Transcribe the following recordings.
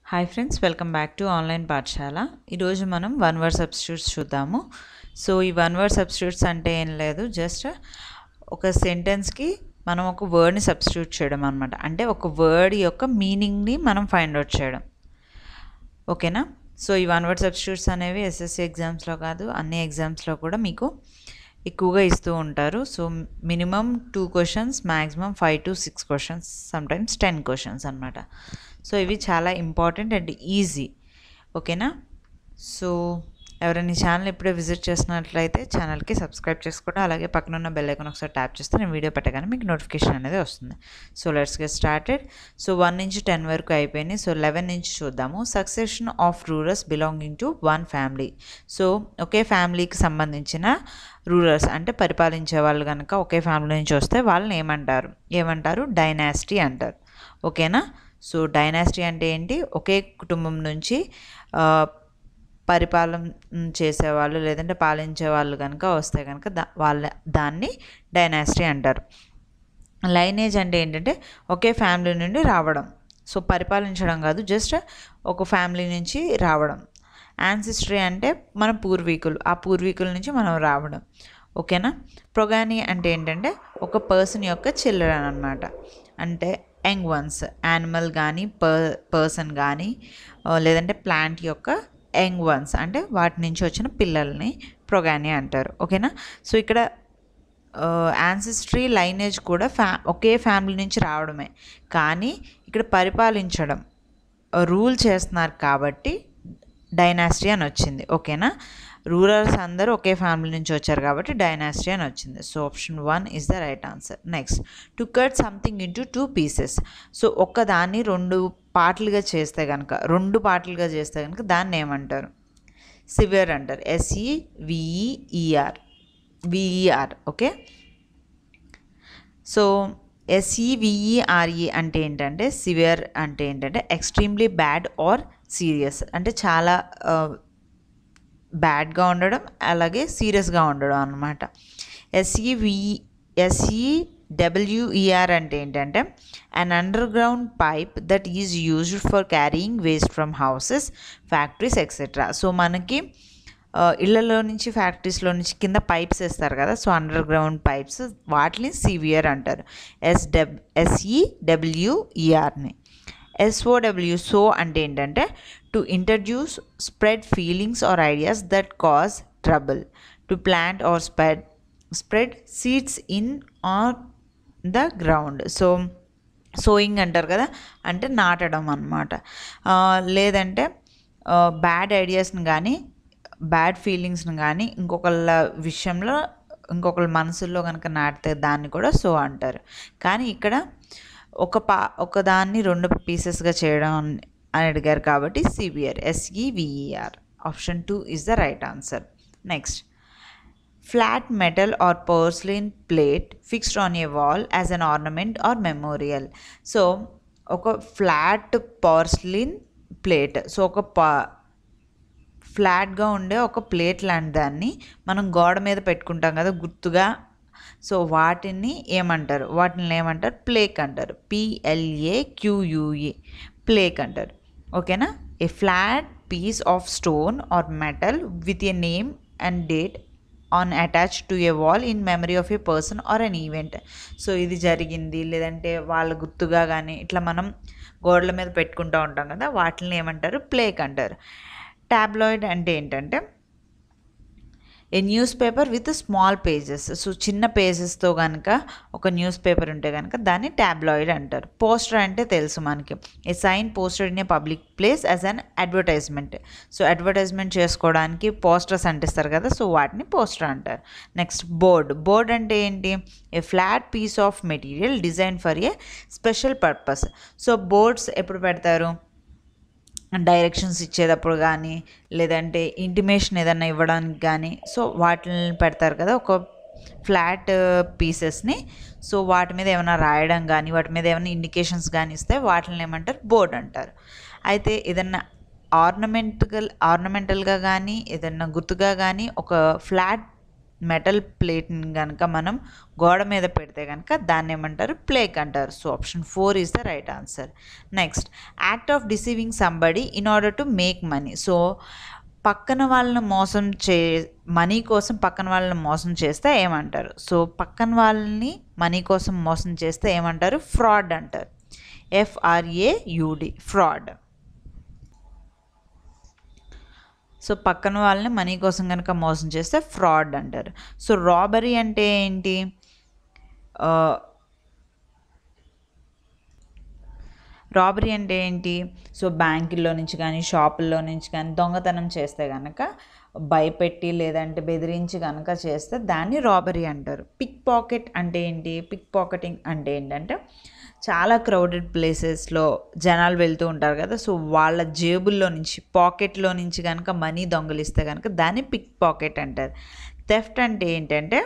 hi friends welcome back to online Pathashala ఈరోజు మనం one word substitutes చూద్దాము సో ఈ వన్ వర్డ్ సబ్స్టిట్యూట్స్ అంటే ఏం లేదు జస్ట్ ఒక సెంటెన్స్కి మనం ఒక వర్డ్ని సబ్స్టిట్యూట్ చేయడం అనమాట అంటే ఒక వర్డ్ యొక్క మీనింగ్ని మనం ఫైండ్ అవుట్ చేయడం ఓకేనా సో ఈ వన్ వర్డ్ సబ్స్టిట్యూట్స్ అనేవి ఎస్ఎస్సి ఎగ్జామ్స్లో కాదు అన్ని ఎగ్జామ్స్లో కూడా మీకు ఎక్కువగా ఇస్తూ ఉంటారు so minimum two questions maximum five to six questions sometimes ten questions అనమాట సో ఇవి చాలా ఇంపార్టెంట్ అండ్ ఈజీ ఓకేనా సో ఎవరైనా ఈ ఛానల్ ఇప్పుడే విజిట్ చేసినట్లయితే ఛానల్కి సబ్స్క్రైబ్ చేసుకోవడం అలాగే పక్కన ఉన్న బెల్ ఐకాన్ ఒకసారి ట్యాప్ చేస్తే నేను వీడియో పెట్టగానే మీకు నోటిఫికేషన్ అనేది వస్తుంది so let's get started so one నుంచి టెన్ వరకు అయిపోయినాయి సో లెవెన్ నుంచి చూద్దాము succession of rulers belonging to one family so ఒకే ఫ్యామిలీకి సంబంధించిన రూరర్స్ అంటే పరిపాలించే వాళ్ళు కనుక ఒకే ఫ్యామిలీ నుంచి వస్తే వాళ్ళని ఏమంటారు ఏమంటారు డైనాసిటీ అంటారు ఓకేనా సో డైనాసిటీ అంటే ఏంటి ఒకే కుటుంబం నుంచి పరిపాలన చేసేవాళ్ళు లేదంటే పాలించే వాళ్ళు కనుక వస్తే కనుక దా వాళ్ళ దాన్ని డైనాసిటీ అంటారు లైనేజ్ అంటే ఏంటంటే ఒకే ఫ్యామిలీ నుండి రావడం సో పరిపాలించడం కాదు జస్ట్ ఒక ఫ్యామిలీ నుంచి రావడం యాన్సిస్టరీ అంటే మన పూర్వీకులు ఆ పూర్వీకుల నుంచి మనం రావడం ఓకేనా ప్రొగాని అంటే ఏంటంటే ఒక పర్సన్ యొక్క చిల్డ్రన్ అనమాట అంటే యంగ్ వన్స్ యానిమల్ కానీ పర్ పర్సన్ కానీ లేదంటే ప్లాంట్ యొక్క యంగ్ వన్స్ అంటే వాటి నుంచి వచ్చిన పిల్లల్ని ప్రొగాని అంటారు ఓకేనా సో ఇక్కడ యాన్సిస్ట్రీ లైనేజ్ కూడా ఫ్యా ఒకే ఫ్యామిలీ నుంచి రావడమే కానీ ఇక్కడ పరిపాలించడం రూల్ చేస్తున్నారు కాబట్టి డైనాసిటీ అని వచ్చింది ఓకేనా రూరల్స్ అందరూ ఒకే ఫ్యామిలీ నుంచి వచ్చారు కాబట్టి డైనాసిటీ అని వచ్చింది so option one is the right answer next to cut something into two pieces so ఒక్కదాన్ని రెండు పార్ట్లుగా చేస్తే కనుక రెండు పార్ట్లుగా చేస్తే కనుక దాన్ని ఏమంటారు సివియర్ అంటారు S E V E E R V E R okay so S E V E R E అంటే ఏంటంటే సివియర్ అంటే ఏంటంటే ఎక్స్ట్రీమ్లీ బ్యాడ్ ఆర్ సీరియస్ అంటే చాలా బ్యాడ్గా ఉండడం అలాగే సీరియస్గా ఉండడం అనమాట ఎస్ఈవి ఎస్ఈ డబ్ల్యూఈఆర్ అంటే ఏంటంటే an underground pipe that is used for carrying waste from houses factories etcetera so మనకి ఇళ్లలో నుంచి ఫ్యాక్టరీస్లో నుంచి కింద పైప్స్ వేస్తారు కదా సో అండర్ గ్రౌండ్ పైప్స్ వాటిని సివియర్ అంటారు ఎస్ డబ్ ఎస్ఈ డబ్ల్యూఈఆర్ని ఎస్ఓడబ్ల్యూ సో అంటే ఏంటంటే to introduce spread feelings or ideas that cause trouble to plant or spread spread seeds in on the ground so sowing అంటారు కదా అంటే నాటడం అనమాట లేదంటే బ్యాడ్ ఐడియాస్ని కానీ బ్యాడ్ ఫీలింగ్స్ని కానీ ఇంకొకళ్ళ విషయంలో ఇంకొకళ్ళ మనసుల్లో కనుక నాటితే దాన్ని కూడా సో అంటారు కానీ ఇక్కడ ఒక పా ఒకదాన్ని రెండు పీసెస్గా చేయడం అని అడిగారు కాబట్టి sewer S E V E R option two is the right answer next flat metal or porcelain plate fixed on a wall as an ornament or memorial so ఒక ఫ్లాట్ పర్స్లిన్ ప్లేట్ సో ఒక పా ఫ్లాట్గా ఉండే ఒక ప్లేట్ లాంటి దాన్ని మనం గోడ మీద పెట్టుకుంటాం కదా గుర్తుగా సో వాటిని ఏమంటారు వాటిని ఏమంటారు ప్లేక్ అంటారు పిఎల్ఏ క్యూయుఏ ప్లేక్ అంటారు ఓకేనా a flat piece of stone or metal with a name and date on attach to a wall in memory of a person or an event so ఇది జరిగింది లేదంటే వాళ్ళ గుర్తుగా కానీ ఇట్లా మనం గోడల మీద పెట్టుకుంటూ ఉంటాం కదా వాటిని ఏమంటారు ప్లేక్ అంటారు ట్యాబ్లాయిడ్ అంటే ఏంటంటే a newspaper with small pages so చిన్న పేజెస్తో కనుక ఒక న్యూస్ పేపర్ ఉంటే కనుక దాన్ని ట్యాబ్లాయిడ్ అంటారు పోస్టర్ అంటే తెలుసు మనకి a sign poster in a public place as an advertisement so advertisement చేసుకోవడానికి పోస్టర్స్ అంటిస్తారు కదా సో వాటిని పోస్టర్ అంటారు నెక్స్ట్ బోర్డ్ బోర్డ్ అంటే ఏంటి a flat piece of material design for a special purpose so boards ఎప్పుడు పెడతారు డైరెక్షన్స్ ఇచ్చేటప్పుడు కానీ లేదంటే ఇంటిమేషన్ ఏదన్నా ఇవ్వడానికి కానీ సో వాటిని పెడతారు కదా ఒక ఫ్లాట్ పీసెస్ని సో వాటి మీద ఏమైనా రాయడం కానీ వాటి మీద ఏమైనా ఇండికేషన్స్ కానీ ఇస్తే వాటిని ఏమంటారు బోర్డ్ అంటారు అయితే ఏదన్నా ఆర్నమెంటల్ ఆర్నమెంటల్గా కానీ ఏదన్నా గుర్తుగా కానీ ఒక ఫ్లాట్ మెటల్ ప్లేట్ని కనుక మనం గోడ మీద పెడితే కనుక దాన్ని ఏమంటారు ప్లేక్ అంటారు so option four is the right answer next act of deceiving somebody in order to make money so పక్కన వాళ్ళని మోసం చే మనీ కోసం పక్కన వాళ్ళని మోసం చేస్తే ఏమంటారు సో పక్కన వాళ్ళని మనీ కోసం మోసం చేస్తే ఏమంటారు ఫ్రాడ్ అంటారు ఎఫ్ఆర్ఏయుడి ఫ్రాడ్ సో పక్కన వాళ్ళని మనీ కోసం కనుక మోసం చేస్తే ఫ్రాడ్ అంటారు సో రాబరీ అంటే ఏంటి రాబరీ అంటే ఏంటి సో బ్యాంకుల్లో నుంచి కానీ షాపుల్లో నుంచి కానీ దొంగతనం చేస్తే కనుక భయపెట్టి లేదంటే బెదిరించి కనుక చేస్తే దాన్ని రాబరీ అంటారు పిక్ పాకెట్ అంటే ఏంటి పిక్ పాకెటింగ్ అంటే ఏంటంటే చాలా క్రౌడెడ్ ప్లేసెస్లో జనాలు వెళ్తూ ఉంటారు కదా సో వాళ్ళ జేబుల్లో నుంచి పాకెట్లో నుంచి కనుక మనీ దొంగలిస్తే కనుక దాన్ని పిక్ పాకెట్ అంటారు థెఫ్ట్ అంటే ఏంటంటే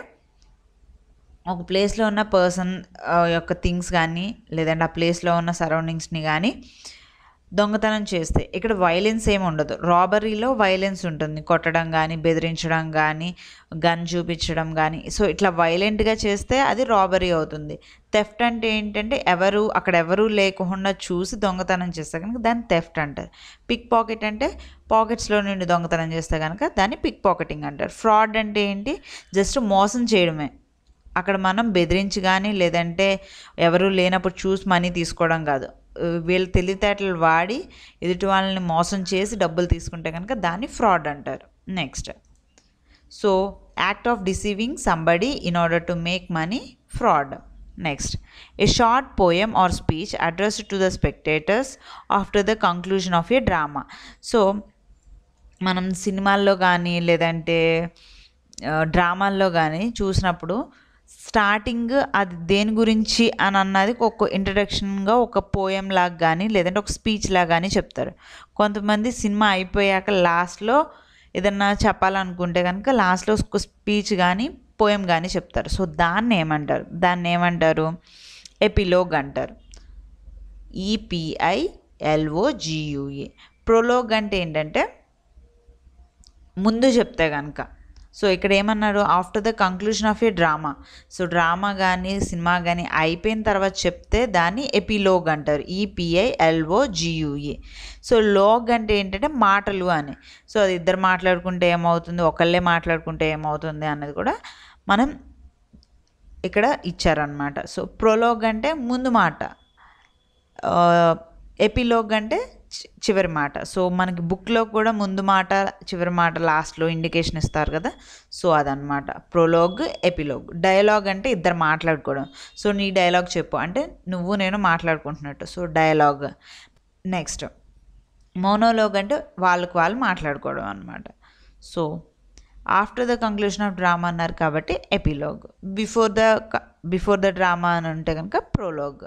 ఒక ప్లేస్లో ఉన్న పర్సన్ యొక్క థింగ్స్ కానీ లేదంటే ఆ ప్లేస్లో ఉన్న సరౌండింగ్స్ని కానీ దొంగతనం చేస్తే ఇక్కడ వైలెన్స్ ఏమి ఉండదు రాబరీలో వైలెన్స్ ఉంటుంది కొట్టడం కానీ బెదిరించడం కానీ గన్ చూపించడం కానీ సో ఇట్లా వైలెంట్గా చేస్తే అది రాబరీ అవుతుంది థెఫ్ట్ అంటే ఏంటంటే ఎవరు అక్కడ ఎవరు లేకుండా చూసి దొంగతనం చేస్తే కనుక దాన్ని థెఫ్ట్ అంటారు పిక్ పాకెట్ అంటే పాకెట్స్లో నుండి దొంగతనం చేస్తే కనుక దాన్ని పిక్ పాకెటింగ్ అంటారు ఫ్రాడ్ అంటే ఏంటి జస్ట్ మోసం చేయడమే అక్కడ మనం బెదిరించి కానీ లేదంటే ఎవరు లేనప్పుడు చూసి మనీ తీసుకోవడం కాదు వీళ్ళ తెలివితేటలు వాడి ఎదుటి వాళ్ళని మోసం చేసి డబ్బులు తీసుకుంటే కనుక దాన్ని ఫ్రాడ్ అంటారు next so act of deceiving somebody in order to make money fraud next a short poem or speech address to the spectators after the conclusion of a drama so మనం సినిమాల్లో కానీ లేదంటే డ్రామాల్లో కానీ చూసినప్పుడు స్టార్టింగ్ అది దేని గురించి అని అన్నది ఒక ఇంట్రడక్షన్గా ఒక పోయం లాగా కానీ లేదంటే ఒక స్పీచ్ లాగా కానీ చెప్తారు కొంతమంది సినిమా అయిపోయాక లాస్ట్లో ఏదన్నా చెప్పాలనుకుంటే కనుక లాస్ట్లో ఒక స్పీచ్ కానీ పోయం కానీ చెప్తారు సో దాన్ని ఏమంటారు దాన్ని ఏమంటారు ఎపిలోగ్ అంటారు ఈపిఐ ఎల్ఓజియుఏ ప్రొలోగ్ అంటే ఏంటంటే ముందు చెప్తే కనుక సో ఇక్కడ ఏమన్నారు after the conclusion of a drama so drama కానీ సినిమా కానీ అయిపోయిన తర్వాత చెప్తే దాన్ని ఎపిలోగ్ అంటారు E P I L O G U A so logue అంటే ఏంటంటే మాటలు అని సో అది ఇద్దరు మాట్లాడుకుంటే ఏమవుతుంది ఒకళ్ళే మాట్లాడుకుంటే ఏమవుతుంది అన్నది కూడా మనం ఇక్కడ ఇచ్చారనమాట సో ప్రొలోగ్ అంటే ముందు మాట ఎపిలోగ్ అంటే చివరి మాట సో మనకి బుక్లో కూడా ముందు మాట చివరి మాట లాస్ట్లో ఇండికేషన్ ఇస్తారు కదా సో అదనమాట ప్రొలోగ్ ఎపిలోగ్ డైలాగ్ అంటే ఇద్దరు మాట్లాడుకోవడం సో నీ డైలాగ్ చెప్పు అంటే నువ్వు నేను మాట్లాడుకుంటున్నట్టు సో డైలాగ్ నెక్స్ట్ మోనోలోగ్ అంటే వాళ్ళకి వాళ్ళు మాట్లాడుకోవడం అనమాట so after the conclusion of drama అన్నారు కాబట్టి epilogue before the before the drama అని ఉంటే కనుక prologue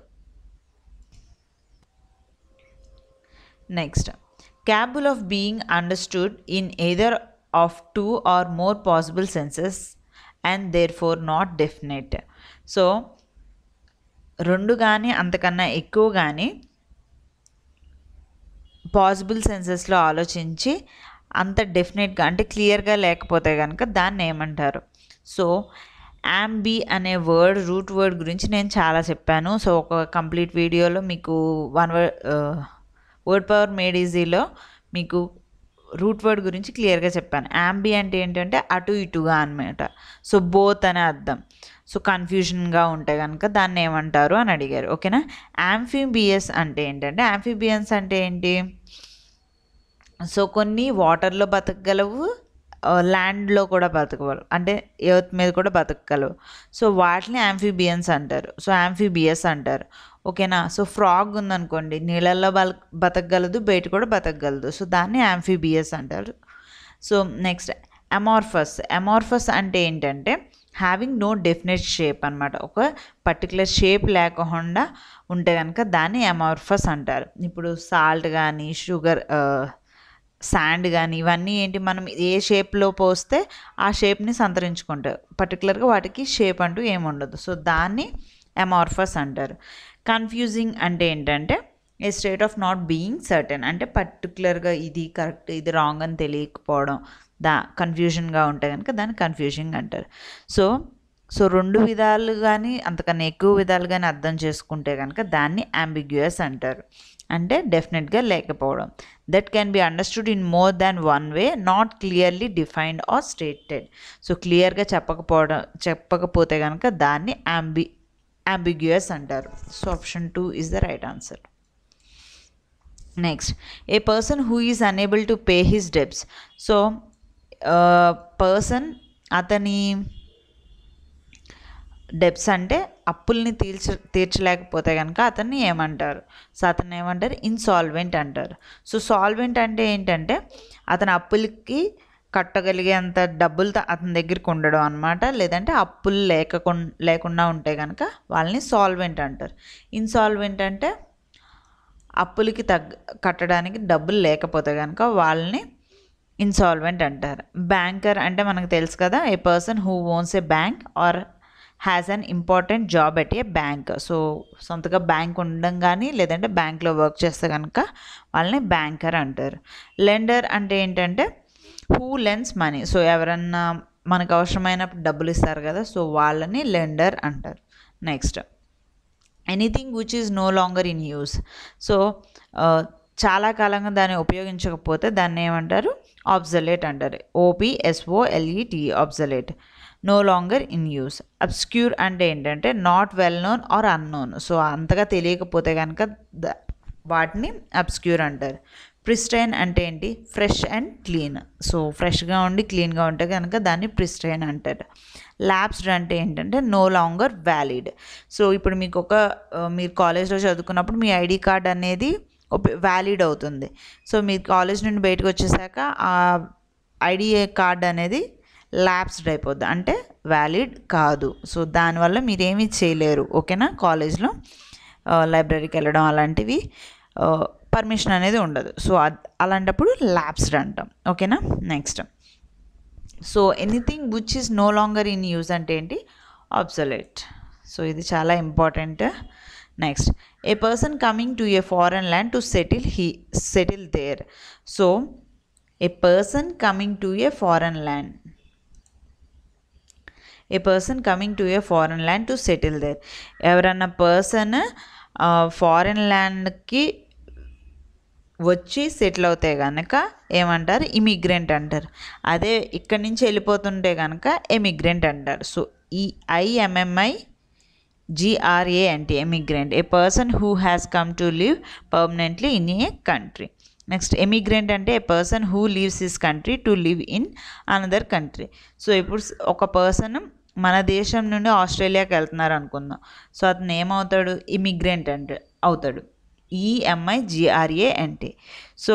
next capable of being understood in either of two or more possible senses and therefore not definite so రెండు కానీ అంతకన్నా ఎక్కువ కానీ పాసిబుల్ సెన్సెస్లో ఆలోచించి అంత డెఫినెట్గా అంటే క్లియర్గా లేకపోతే కనుక దాన్ని ఏమంటారు సో యాంబీ అనే వర్డ్ రూట్ వర్డ్ గురించి నేను చాలా చెప్పాను సో ఒక కంప్లీట్ వీడియోలో మీకు one word word power made ఈజీలో మీకు రూట్ వర్డ్ గురించి క్లియర్గా చెప్పాను యాంబీ అంటే ఏంటంటే అటు ఇటుగా అనమాట సో బోత్ అనే అర్థం సో కన్ఫ్యూజన్గా ఉంటే కనుక దాన్ని ఏమంటారు అని అడిగారు ఓకేనా యాంఫీబియస్ అంటే ఏంటంటే యాంఫీబియన్స్ అంటే ఏంటి సో కొన్ని వాటర్లో బతకగలవు ల్యాండ్లో కూడా బతకగలవు అంటే ఎర్త్ మీద కూడా బతకగలవు సో వాటిని యాంఫీబియన్స్ అంటారు సో యాంఫీబియస్ అంటారు ఓకేనా సో ఫ్రాగ్ ఉందనుకోండి నీళ్ళల్లో బల బతకగలదు బయట కూడా బతకగలదు సో దాన్ని యాంఫీబియస్ అంటారు సో నెక్స్ట్ అమార్ఫస్ అమార్ఫస్ అంటే ఏంటంటే హ్యావింగ్ నో డెఫినెట్ షేప్ అనమాట ఒక పర్టికులర్ షేప్ లేకుండా ఉంటే కనుక దాన్ని అమార్ఫస్ అంటారు ఇప్పుడు సాల్ట్ కానీ షుగర్ శాండ్ కానీ ఇవన్నీ ఏంటి మనం ఏ షేప్లో పోస్తే ఆ షేప్ని సంతరించుకుంటారు పర్టికులర్గా వాటికి షేప్ అంటూ ఏముండదు సో దాన్ని అమార్ఫస్ అంటారు కన్ఫ్యూజింగ్ అంటే ఏంటంటే a state of not being certain అంటే పర్టికులర్గా ఇది కరెక్ట్ ఇది రాంగ్ అని తెలియకపోవడం దా కన్ఫ్యూజన్గా ఉంటే కనుక దాన్ని కన్ఫ్యూజింగ్ అంటారు సో సో రెండు విధాలు కానీ అంతకన్నా ఎక్కువ విధాలు కానీ అర్థం చేసుకుంటే కనుక దాన్ని అంబిగ్యూయస్ అంటారు అంటే డెఫినెట్గా లేకపోవడం that can be understood in more than one way not clearly defined or stated so క్లియర్గా చెప్పకపోవడం చెప్పకపోతే కనుక దాన్ని అంబి అంబిగ్యూయస్ అంటారు so option two is the right answer next a person who is unable to pay his debts so person అతని debts అంటే అప్పుల్ని తీర్చ తీర్చలేకపోతే కనుక అతన్ని ఏమంటారు సో అతన్ని ఏమంటారు ఇన్సాల్వెంట్ అంటారు సో సాల్వెంట్ అంటే ఏంటంటే అతని అప్పులకి కట్టగలిగేంత డబ్బులు త- అతని దగ్గరికి ఉండడం అనమాట లేదంటే అప్పులు లేకకుం లేకుండా ఉంటే కనుక వాళ్ళని సాల్వెంట్ అంటారు ఇన్సాల్వెంట్ అంటే అప్పులకి తగ్గ కట్టడానికి డబ్బులు లేకపోతే కనుక వాళ్ళని ఇన్సాల్వెంట్ అంటారు బ్యాంకర్ అంటే మనకు తెలుసు కదా a person who owns a bank or has an important job at a bank so సొంతగా బ్యాంక్ ఉండడం కానీ లేదంటే బ్యాంక్లో వర్క్ చేస్తే కనుక వాళ్ళని బ్యాంకర్ అంటారు లెండర్ అంటే ఏంటంటే హూ లెన్స్ మనీ సో ఎవరన్నా మనకు అవసరమైనప్పుడు డబ్బులు ఇస్తారు కదా సో వాళ్ళని లెండర్ అంటారు next anything which is no longer in use so చాలా కాలంగా దాన్ని ఉపయోగించకపోతే దాన్ని ఏమంటారు ఆబ్జలేట్ అంటారు ఓపీఎస్ఓఎల్ఈటి ఆబ్జలేట్ no longer in use obscure అంటే ఏంటంటే not well known are unknown so అంతగా తెలియకపోతే కనుక ద- వాటిని అబ్స్క్యూర్ అంటారు ప్రిస్టైన్ అంటే ఏంటి ఫ్రెష్ అండ్ క్లీన్ సో ఫ్రెష్గా ఉండి క్లీన్గా ఉంటే కనుక దాన్ని ప్రిస్టైన్ అంటారు ల్యాబ్స్డ్ అంటే ఏంటంటే నో లాంగర్ వ్యాలిడ్ సో ఇప్పుడు మీకు ఒక ఆ, మీరు కాలేజ్లో చదువుకున్నప్పుడు మీ ఐడి కార్డ్ అనేది వ్యాలిడ్ అవుతుంది సో మీరు కాలేజ్ నుండి బయటకు వచ్చేసాక ఆ ఐడి కార్డ్ అనేది ల్యాబ్స్డ్ అయిపోద్ది అంటే వ్యాలిడ్ కాదు సో దానివల్ల మీరేమీ చేయలేరు ఓకేనా కాలేజ్లో లైబ్రరీకి వెళ్ళడం అలాంటివి పర్మిషన్ అనేది ఉండదు సో అద్- అలాంటప్పుడు ల్యాబ్స్డ్ అంటాం ఓకేనా next so anything which is no longer in use అంటే ఏంటి ఆబ్సొలేట్ సో ఇది చాలా important next a person coming to a foreign land to settle he settle there so a person coming to a foreign land a person coming to a foreign land to settle there ఎవరన్నా person foreign ల్యాండ్కి వచ్చి settle అవుతే కనుక ఏమంటారు immigrant అంటారు అదే ఇక్కడి నుంచి వెళ్ళిపోతుంటే కనుక ఎమిగ్రెంట్ అంటారు సో ఈ ఐఎంఎంఐ జిఆర్ఏ అంటే emigrant a person who has come to live permanently in a country next emigrant అంటే a person who leaves his country to live in another country so ఇప్పుడు స్- ఒక పర్సన్ మన దేశం నుండి ఆస్ట్రేలియాకి వెళ్తున్నారు అనుకుందాం సో అతను ఏమవుతాడు ఇమిగ్రెంట్ అంటే అవుతాడు ఈఎంఐ జిఆర్ఏ అంటే సో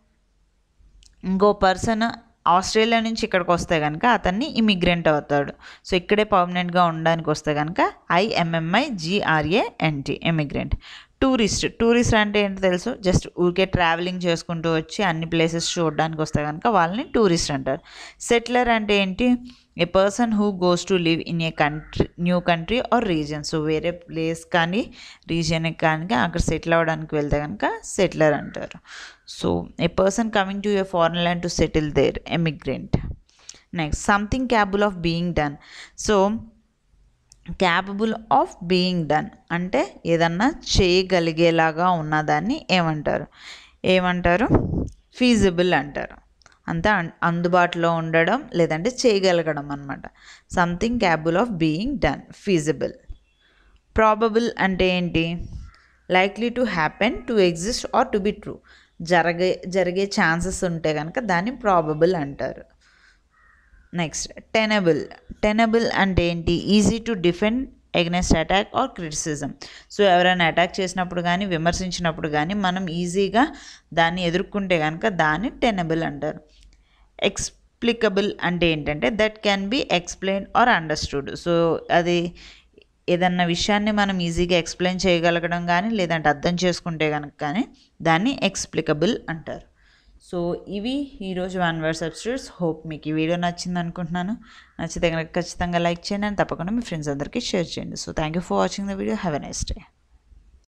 ఇంకో పర్సన్ ఆస్ట్రేలియా నుంచి ఇక్కడికి వస్తే కనుక అతన్ని ఇమిగ్రెంట్ అవుతాడు సో ఇక్కడే పర్మనెంట్గా ఉండడానికి వస్తే కనుక I M M I G R A N T immigrant tourist tourist అంటే ఏంటో తెలుసు జస్ట్ ఊరికే ట్రావెలింగ్ చేసుకుంటూ వచ్చి అన్ని ప్లేసెస్ చూడడానికి వస్తే కనుక వాళ్ళని టూరిస్ట్ అంటారు సెటిలర్ అంటే ఏంటి a person who goes to live in a country new country or region so వేరే ప్లేస్ కానీ రీజియన్కి కానీ అక్కడ సెటిల్ అవ్వడానికి వెళ్తే కనుక సెటిలర్ అంటారు so a person coming to a foreign land to settle there emigrant next something capable of being done so capable of being done అంటే ఏదన్నా చేయగలిగేలాగా ఉన్నదాన్ని ఏమంటారు ఏమంటారు ఫీజిబుల్ అంటారు అంతే అన్- అందుబాటులో ఉండడం లేదంటే చేయగలగడం అనమాట something capable of being done feasible probable అంటే ఏంటి likely to happen to exist or to be true జరగే జరిగే ఛాన్సెస్ ఉంటే కనుక దాన్ని ప్రాబబుల్ అంటారు నెక్స్ట్ టెనబుల్ టెనబుల్ అంటే ఏంటి easy to defend against attack or criticism so ఎవరైనా అటాక్ చేసినప్పుడు కానీ విమర్శించినప్పుడు కానీ మనం ఈజీగా దాన్ని ఎదుర్కొంటే కనుక దాన్ని టెనబుల్ అంటారు ఎక్స్ప్లికబుల్ అంటే ఏంటంటే that can be explain or understood so అది ఏదన్నా విషయాన్ని మనం ఈజీగా ఎక్స్ప్లెయిన్ చేయగలగడం కానీ లేదంటే అర్థం చేసుకుంటే కనుక కానీ దాన్ని ఎక్స్ప్లికబుల్ అంటారు సో ఇవి ఈరోజు వన్ వర్డ్ సబ్స్టిట్యూట్స్ హోప్ మీకు ఈ వీడియో నచ్చింది అనుకుంటున్నాను నచ్చితే కనుక ఖచ్చితంగా లైక్ చేయండి and తప్పకుండా మీ ఫ్రెండ్స్ అందరికీ షేర్ చేయండి so thank you for watching the video have a nice day